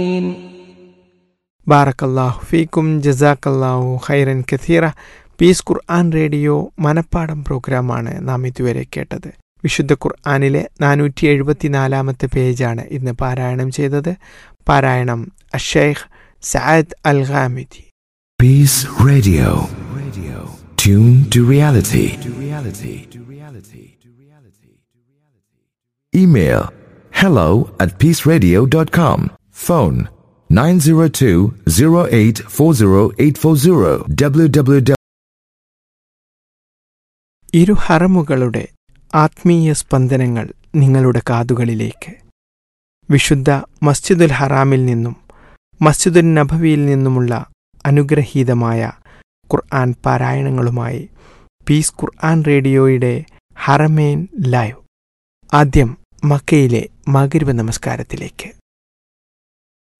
ബാറക്കല്ലാഹു ഫീക്കും ജസാക്കല്ലാഹു ഖൈറൻ കഥീറ പീസ് ഖുർആൻ റേഡിയോ മനപ്പാടം പ്രോഗ്രാമാണ് നാം ഇതുവരെ കേട്ടത് വിശുദ്ധ ഖുർആാനിലെ നാനൂറ്റി എഴുപത്തിനാലാമത്തെ പേജാണ് ഇന്ന് പാരായണം ചെയ്തത് പാരായണം Ash Sheikh Saad Al Ghamdi Peace Radio. Radio. Tune to reality. To reality. To reality. To reality. Email hello at peaceradio.com. Phone 902-0840840 www. ഇരു ഹറമുകളുടെ ആത്മീയ സ്പന്ദനങ്ങൾ നിങ്ങളുടെ കാതുകളിലേക്ക് വിശുദ്ധ മസ്ജിദുൽ ഹറാമിൽ നിന്നും മസ്ജിദുൽ നബവിയിൽ നിന്നുമുള്ള അനുഗ്രഹീതമായ ഖുർആൻ പാരായണങ്ങളുമായി പീസ് ഖുർആൻ റേഡിയോയുടെ ഹറമേൻ ലൈവ് ആദ്യം മക്കയിലെ മകരിവ് നമസ്കാരത്തിലേക്ക്